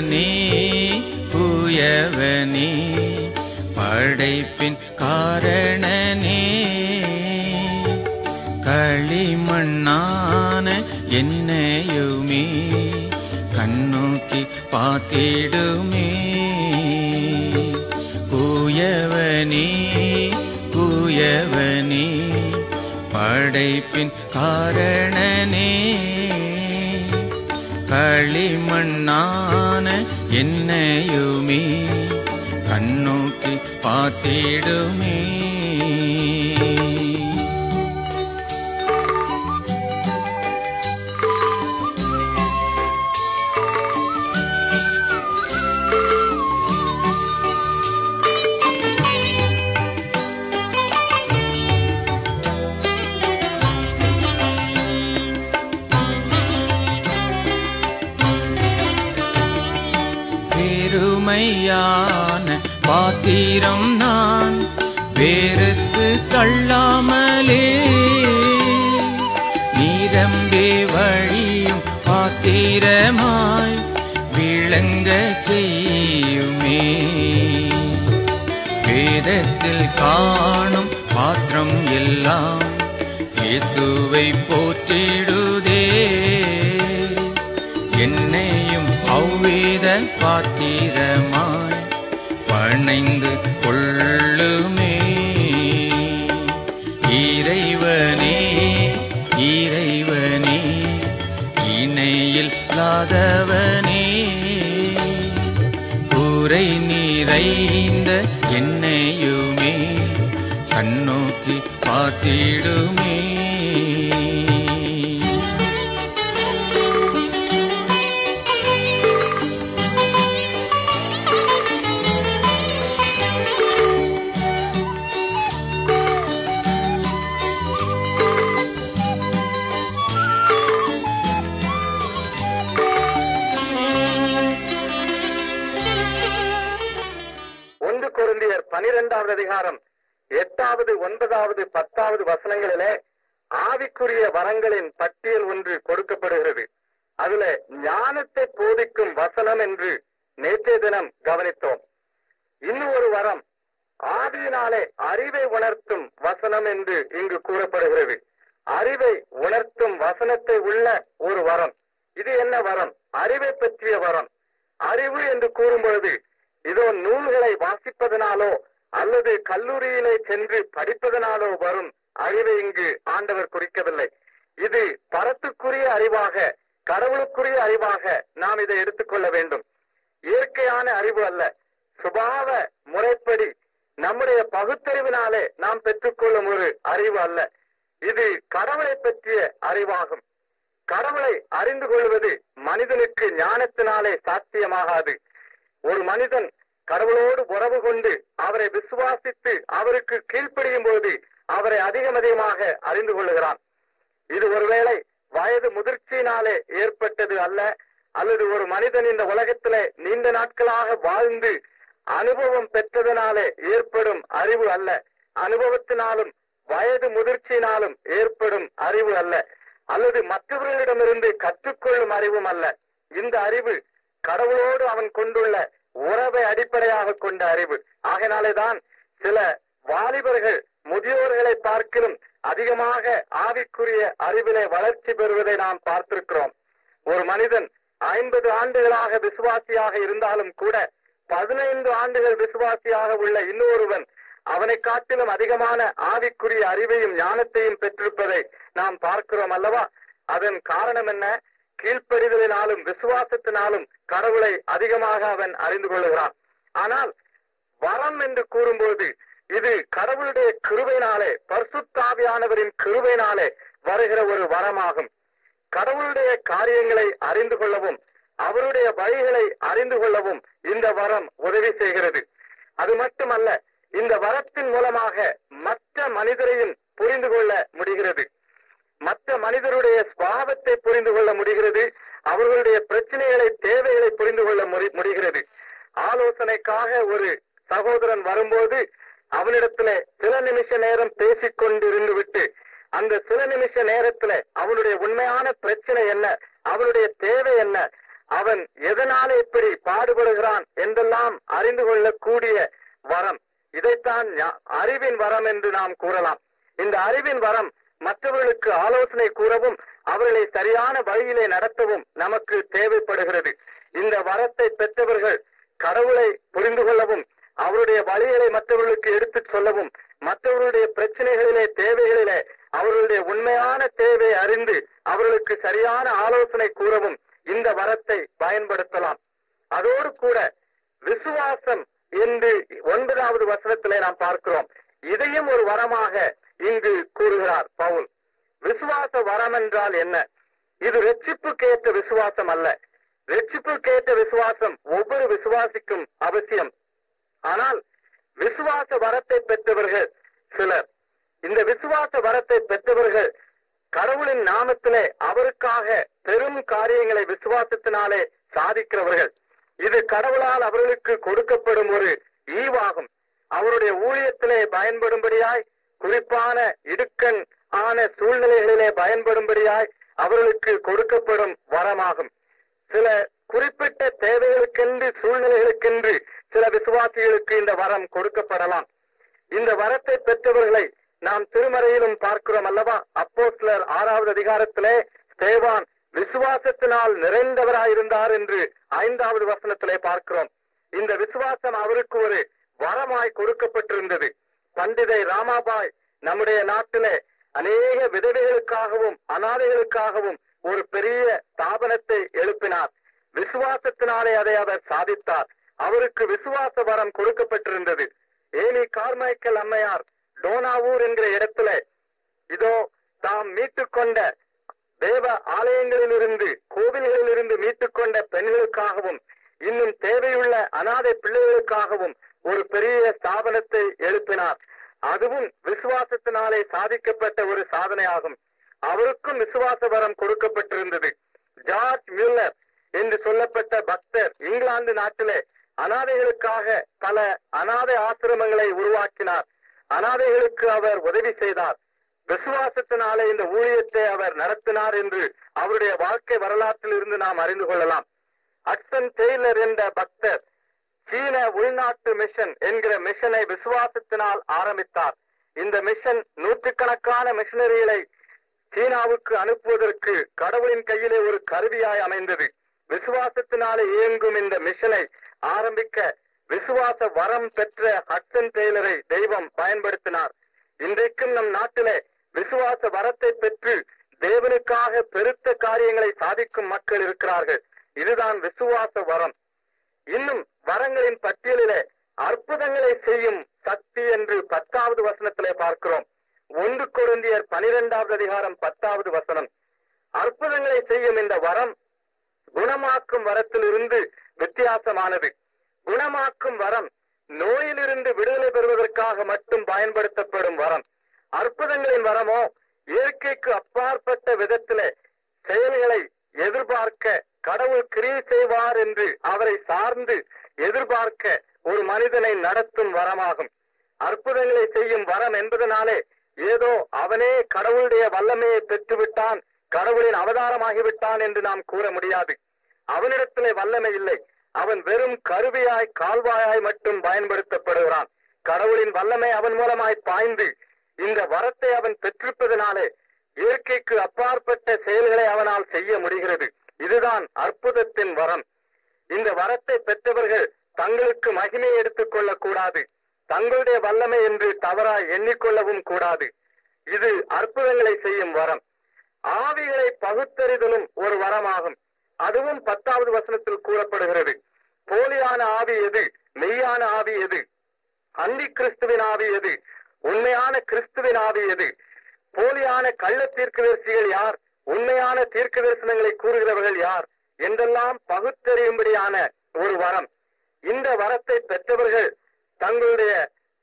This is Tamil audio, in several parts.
தூயவனே தூயவனே படைப்பின் காரணனே களிமண்ணான என்னையுமே கண்ணோக்கி பார்த்திடுமே கூயவனே கூயவனே படைப்பின் காரணனே களிமண்ணான என்னையுமே கண்ணோக்கி பார்த்திடுமே பெருமையான பாத்திரம் நான் வேறுத்து தள்ளாமலே நீரம்பே வழியும் பாத்திரமாய் விளங்க செய்யுமே வேதத்தில் காணும் பாத்திரம் எல்லாம் இயேசுவை போற்றிடுதே என்னையும் அவ்வேத பாத்திரமாய் பணைந்து கொள்ளுமே இறைவனே இறைவனே இணையில் இல்லாதவனே கூரை நிறைந்த என்னையுமே கண்ணோக்கி பார்த்திடுமே ஒன்று கொரிந்தியர் பனிரெண்டாவது அதிகாரம் எட்டாவது ஒன்பதாவது பத்தாவது வசனங்களிலே ஆவிக்குரிய வரங்களின் பட்டியல் ஒன்று கொடுக்கப்படுகிறது அதுல ஞானத்தை போதிக்கும் வசனம் என்று நேற்றைய தினம் கவனித்தோம் இன்னும் ஒரு வரம் ஆவியினாலே அறிவை உணர்த்தும் வசனம் என்று இங்கு கூறப்படுகிறது அறிவை உணர்த்தும் வசனத்தை உள்ள ஒரு வரம் இது என்ன வரம் அறிவை பற்றிய வரம் அறிவு என்று கூறும்பொழுது இதோ நூல்களை வாசிப்பதனாலோ அல்லது கல்லூரியிலே சென்று படிப்பதனாலோ வரும் அறிவை இங்கு ஆண்டவர் குறிக்கவில்லை இது பரத்துக்குரிய அறிவாக கடவுளுக்குரிய அறிவாக நாம் இதை எடுத்துக்கொள்ள வேண்டும் இயற்கையான அறிவு அல்ல சுபாவ முறைப்படி நம்முடைய பகுத்தறிவினாலே நாம் பெற்றுக்கொள்ளும் ஒரு அறிவு அல்ல இது கடவுளை பற்றிய அறிவாகும் கடவுளை அறிந்து கொள்வது மனிதனுக்கு ஞானத்தினாலே சாத்தியமாகாது ஒரு மனிதன் கடவுளோடு உறவு கொண்டு அவரை விசுவாசித்து அவருக்கு கீழ்ப்படியும் போது அவரை அதிகம் அதிகமாக அறிந்து கொள்ளுகிறான் இது ஒருவேளை வயது முதிர்ச்சியினாலே ஏற்பட்டது அல்ல அல்லது ஒரு மனிதன் இந்த உலகத்திலே நீண்ட நாட்களாக வாழ்ந்து அனுபவம் பெற்றதனாலே ஏற்படும் அறிவு அல்ல அனுபவத்தினாலும் வயது முதிர்ச்சியினாலும் ஏற்படும் அறிவு அல்ல அல்லது மற்றவர்களிடமிருந்து கற்றுக்கொள்ளும் அறிவும் அல்ல இந்த அறிவு கடவுளோடு அவன் கொண்டுள்ள உறவை அடிப்படையாக கொண்ட அறிவு ஆகையினாலேதான் சில வாலிபர்கள் முதியோர்களை பார்க்கிலும் அதிகமாக ஆவிக்குரிய அறிவிலே வளர்ச்சி பெறுவதை நாம் பார்த்திருக்கிறோம் ஒரு மனிதன் ஐம்பது ஆண்டுகளாக விசுவாசியாக இருந்தாலும் கூட பதினைந்து ஆண்டுகள் விசுவாசியாக உள்ள இன்னொருவன் அவனை காட்டிலும் அதிகமான ஆவிக்குரிய அறிவையும் ஞானத்தையும் பெற்றிருப்பதை நாம் பார்க்கிறோம் அல்லவா அதன் காரணம் என்ன கீழ்ப்படிதலினாலும் விசுவாசத்தினாலும் கடவுளை அதிகமாக அவன் அறிந்து கொள்ளுகிறான் ஆனால் வரம் என்று கூறும்போது இது கடவுளுடைய கிருபையினாலே பரிசுத்தாவியானவரின் கிருபையினாலே வருகிற ஒரு வரமாகும் கடவுளுடைய காரியங்களை அறிந்து கொள்ளவும் அவருடைய வழிகளை அறிந்து கொள்ளவும் இந்த வரம் உதவி செய்கிறது அது மட்டுமல்ல இந்த வரத்தின் மூலமாக மற்ற மனிதரையும் புரிந்து கொள்ள முடிகிறது மற்ற மனிதருடைய சுவாவத்தை புரிந்து கொள்ள முடிகிறது அவர்களுடைய பிரச்சனைகளை தேவைகளை புரிந்து கொள்ள முடி- முடிகிறது ஆலோசனைக்காக ஒரு சகோதரன் வரும்போது அவனிடத்துல சில நிமிஷ நேரம் பேசிக் கொண்டிருந்து விட்டு அந்த சில நிமிஷ நேரத்துல அவனுடைய உண்மையான பிரச்சனை என்ன அவனுடைய தேவை என்ன அவன் எதனாலே இப்படி பாடுபடுகிறான் என்றெல்லாம் அறிந்து கொள்ளக்கூடிய வரம் இதைத்தான் ஞா- அறிவின் வரம் என்று நாம் கூறலாம் இந்த அறிவின் வரம் மற்றவர்களுக்கு ஆலோசனை கூறவும் அவர்களை சரியான வழியிலே நடத்தவும் நமக்கு தேவைப்படுகிறது இந்த வரத்தை பெற்றவர்கள் கடவுளை புரிந்து கொள்ளவும் அவருடைய வழிகளை மற்றவர்களுக்கு எடுத்துச் சொல்லவும் மற்றவர்களுடைய பிரச்சனைகளிலே தேவைகளிலே அவர்களுடைய உண்மையான தேவையை அறிந்து அவர்களுக்கு சரியான ஆலோசனை கூறவும் இந்த வரத்தை பயன்படுத்தலாம் அதோடு கூட விசுவாசம் என்று ஒன்பதாவது வசனத்திலே நாம் பார்க்கிறோம் இதையும் ஒரு வரமாக இங்கு கூறுகிறார் பவுல் விசுவாச வரம் என்றால் என்ன இது ரட்சிப்புக்கேற்ற விசுவாசம் அல்ல ரட்சிப்புக்கேற்ற விசுவாசம் ஒவ்வொரு விசுவாசிக்கும் அவசியம் ஆனால் விசுவாச வரத்தை பெற்றவர்கள் சிலர் இந்த விசுவாச வரத்தை பெற்றவர்கள் கடவுளின் நாமத்திலே அவருக்காக பெரும் காரியங்களை விசுவாசத்தினாலே சாதிக்கிறவர்கள் இது கடவுளால் அவர்களுக்கு கொடுக்கப்படும் ஒரு ஈவாகும் அவருடைய ஊழியத்திலே பயன்படும்படியாய் குறிப்பான இடுக்கண் ஆன சூழ்நிலைகளிலே பயன்படும்படியாய் அவர்களுக்கு கொடுக்கப்படும் வரமாகும் சில குறிப்பிட்ட தேவைகளுக்கென்று சூழ்நிலைகளுக்கென்று சில விசுவாசிகளுக்கு இந்த வரம் கொடுக்கப்படலாம் இந்த வரத்தை பெற்றவர்களை நாம் திருமறையிலும் பார்க்கிறோம் அல்லவா அப்போ சிலர் ஆறாவது அதிகாரத்திலே ஸ்தேவான் விசுவாசத்தினால் நிறைந்தவராயிருந்தார் என்று ஐந்தாவது வசனத்திலே பார்க்கிறோம் இந்த விசுவாசம் அவருக்கு ஒரு வரமாய் கொடுக்கப்பட்டிருந்தது பண்டிதை ராமாபாய் நம்முடைய நாட்டிலே அநேக விதவைகளுக்காகவும் அனாதைகளுக்காகவும் ஒரு பெரிய ஸ்தாபனத்தை எழுப்பினார் விசுவாசத்தினாலே அதை அவர் சாதித்தார் அவருக்கு விசுவாச வரம் கொடுக்கப்பட்டிருந்தது ஏனி கார்மைக்கல் அம்மையார் டோனாவூர் என்கிற இடத்துல இதோ தாம் மீட்டுக்கொண்ட தேவ ஆலயங்களிலிருந்து கோவில்களிலிருந்து மீட்டுக்கொண்ட பெண்களுக்காகவும் இன்னும் தேவையுள்ள அனாதை பிள்ளைகளுக்காகவும் ஒரு பெரிய ஸ்தாபனத்தை எழுப்பினார் அதுவும் விசுவாசத்தினாலே சாதிக்கப்பட்ட ஒரு சாதனையாகும் அவருக்கும் விசுவாச வரம் கொடுக்கப்பட்டிருந்தது ஜார்ஜ் மில்லர் என்று சொல்லப்பட்ட பக்தர் இங்கிலாந்து நாட்டிலே அனாதைகளுக்காக பல அனாதை ஆசிரமங்களை உருவாக்கினார் அனாதைகளுக்கு அவர் உதவி செய்தார் விசுவாசத்தினாலே இந்த ஊழியத்தை அவர் நடத்தினார் என்று அவருடைய வாழ்க்கை வரலாற்றில் இருந்து நாம் அறிந்து கொள்ளலாம் அக்சன் டெய்லர் என்ற பக்தர் சீன உள்நாட்டு மிஷன் என்கிற மிஷனை விசுவாசத்தினால் ஆரம்பித்தார் இந்த மிஷன் நூற்றுக்கணக்கான மிஷனரிகளை சீனாவுக்கு அனுப்புவதற்கு கடவுளின் கையிலே ஒரு கருவியாய் அமைந்தது விசுவாசத்தினாலே இயங்கும் இந்த மிஷனை ஆரம்பிக்க விசுவாச வரம் பெற்ற ஹட்சன் டெய்லரை தெய்வம் பயன்படுத்தினார் இன்றைக்கும் நம் நாட்டிலே விசுவாச வரத்தை பெற்று தேவனுக்காக பெருத்த காரியங்களை சாதிக்கும் மக்கள் இருக்கிறார்கள் இதுதான் விசுவாச வரம் இன்னும் வரங்களின் பட்டியலிலே அற்புதங்களை செய்யும் சக்தி என்று பத்தாவது வசனத்திலே பார்க்கிறோம் ஒன்று கொருந்தியர் பனிரெண்டாவது அதிகாரம் பத்தாவது வசனம் அற்புதங்களை செய்யும் இந்த வரம் குணமாக்கும் வரத்திலிருந்து வித்தியாசமானது குணமாக்கும் வரம் நோயிலிருந்து விடுதலை பெறுவதற்காக மட்டும் பயன்படுத்தப்படும் வரம் அற்புதங்களின் வரமோ இயற்கைக்கு அப்பாற்பட்ட விதத்திலே செயல்களை எதிர்பார்க்க கடவுள் கிரியை செய்வார் என்று அவரை சார்ந்து எதிர்பார்க்க ஒரு மனிதனை நடத்தும் வரமாகும் அற்புதங்களை செய்யும் வரம் என்பதனாலே ஏதோ அவனே கடவுளுடைய வல்லமையை பெற்றுவிட்டான் கடவுளின் அவதாரமாகிவிட்டான் என்று நாம் கூற முடியாது அவனிடத்திலே வல்லமை இல்லை அவன் வெறும் கருவியாய் கால்வாயாய் மட்டும் பயன்படுத்தப்படுகிறான் கடவுளின் வல்லமை அவன் மூலமாய் பாய்ந்து இந்த வரத்தை அவன் பெற்றிருப்பதனாலே இயற்கைக்கு அப்பாற்பட்ட செயல்களை அவனால் செய்ய முடிகிறது இதுதான் அற்புதத்தின் வரம் இந்த வரத்தை பெற்றவர்கள் தங்களுக்கு மகிமையை எடுத்துக் கொள்ளக் கூடாது தங்களுடைய வல்லமை என்று தவறாய் எண்ணிக்கொள்ளவும் கூடாது இது அற்புதங்களை செய்யும் வரம் ஆவிகளை பகுத்தறிதலும் ஒரு வரமாகும் அதுவும் பத்தாவது வசனத்தில் கூறப்படுகிறது போலியான ஆவி எது மெய்யான ஆவி எது அந்தி கிறிஸ்துவின் ஆவி எது உண்மையான கிறிஸ்துவின் ஆவி எது போலியான கள்ள தீர்க்கதரிசிகள் யார் உண்மையான தீர்க்க தரிசனங்களை கூறுகிறவர்கள் யார் என்றெல்லாம் பகுத்தறியும்படியான ஒரு வரம் இந்த வரத்தை பெற்றவர்கள் தங்களுடைய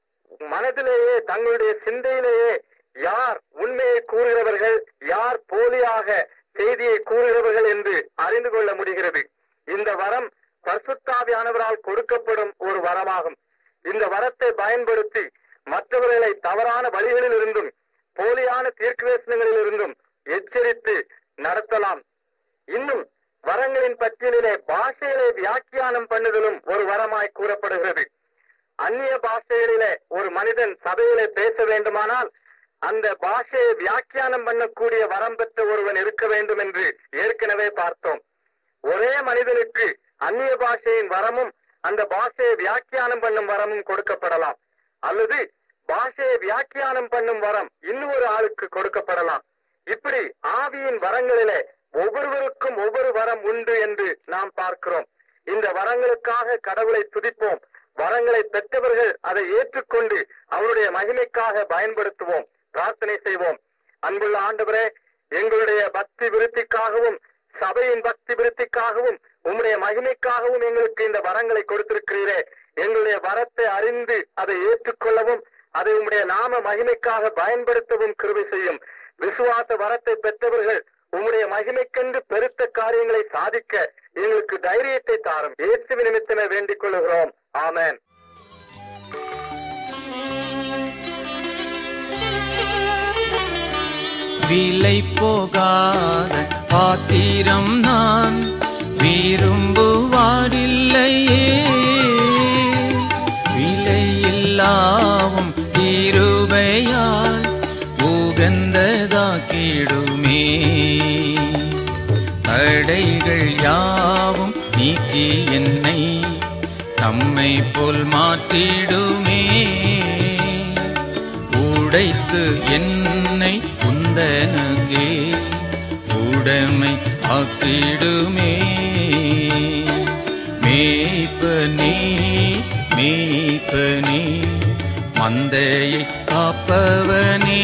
மனதிலேயே தங்களுடைய சிந்தையிலேயே யார் உண்மையை கூறுகிறவர்கள் யார் போலியாக செய்தியை கூறுகிறவர்கள் என்று அறிந்து கொள்ள முடிகிறது இந்த வரம் பரிசுத்தாவியானவரால் கொடுக்கப்படும் ஒரு வரமாகும் இந்த வரத்தை பயன்படுத்தி மற்றவர்களை தவறான வழிகளில் இருந்தும் போலியான தீர்க்கதரிசனங்களில் இருந்தும் எச்சரித்து நடத்தலாம் இன்னும் வரங்களின் பட்டியலிலே பாஷையிலே வியாக்கியானம் பண்ணுதலும் ஒரு வரமாய் கூறப்படுகிறது அந்நிய பாஷைகளிலே ஒரு மனிதன் சபையிலே பேச வேண்டுமானால் அந்த பாஷையை வியாக்கியானம் பண்ணக்கூடிய வரம் பெற்ற ஒருவன் இருக்க வேண்டும் என்று ஏற்கனவே பார்த்தோம் ஒரே மனிதனுக்கு அந்நிய பாஷையின் வரமும் அந்த பாஷையை வியாக்கியானம் பண்ணும் வரமும் கொடுக்கப்படலாம் அல்லது பாஷையை வியாக்கியானம் பண்ணும் வரம் இன்னொரு ஆளுக்கு கொடுக்கப்படலாம் இப்படி ஆவியின் வரங்களிலே ஒவ்வொருவருக்கும் ஒவ்வொரு வரம் உண்டு என்று நாம் பார்க்கிறோம் இந்த வரங்களுக்காக கடவுளை துதிப்போம் வரங்களை பெற்றவர்கள் அதை ஏற்றுக்கொண்டு அவருடைய மகிமைக்காக பயன்படுத்துவோம் பிரார்த்தனை செய்வோம் அன்புள்ள ஆண்டவரே எங்களுடைய பக்தி விருத்திக்காகவும் சபையின் பக்தி விருத்திக்காகவும் உம்முடைய மகிமைக்காகவும் எங்களுக்கு இந்த வரங்களை கொடுத்திருக்கிறீரே எங்களுடைய வரத்தை அறிந்து அதை ஏற்றுக்கொள்ளவும் அதை உம்முடைய நாம மகிமைக்காக பயன்படுத்தவும் கிருபை செய்யும் விசுவாச வரத்தை பெற்றவர்கள் உம்முடைய மகிமைக்கென்று பெருத்த காரியங்களை சாதிக்க எங்களுக்கு தைரியத்தை தாரும் இயேசு நிமித்தமே வேண்டிக் கொள்கிறோம் ஆமென் விலை போகாத பாத்திரம் நான் விரும்புவாரில்லையே விலையில்லாவும் இருபையால் உகந்ததாக்கிடுமே தடைகள் யாவும் நீக்கி என்னை தம்மை போல் மாற்றிடுமே உடைத்து என்னை குந்தனுக்கே உடைமை ஆக்கிடுமே மேய்ப்பனே மேய்ப்பனே மந்தையை காப்பவனே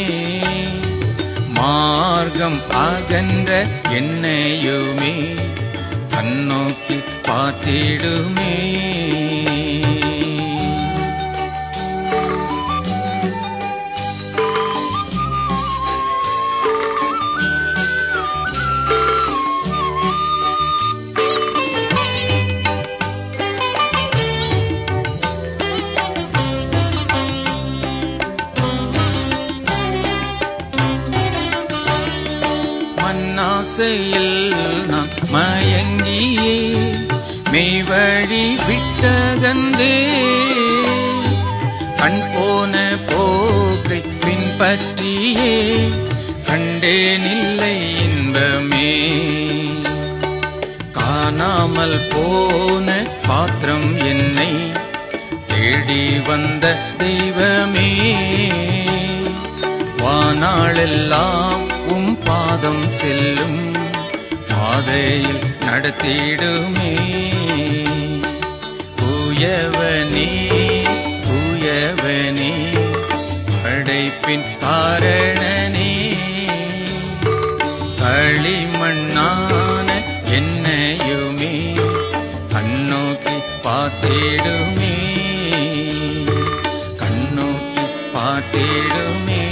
மார்க்கம் அகன்ற என்னையுமே கண்ணோக்கி பார்த்திடுமே மண்ணாசையில் நான் மயங்கியே மெய்வழி விட்டகந்தே கண் போன போக்கை பின்பற்றியே கண்டேனில்லை இன்பமே காணாமல் போன பாத்திரம் என்னை தேடி வந்த தெய்வமே வானாளெல்லாம் உம் பாதம் செல்லும் பாதையில் நடத்திடுமே தூயவனே தூயவனே படைப்பின் காரணனே களிமண்ணான என்னையுமே கண்ணோக்கி பார்த்திடுமே கண்ணோக்கி பார்த்திடுமே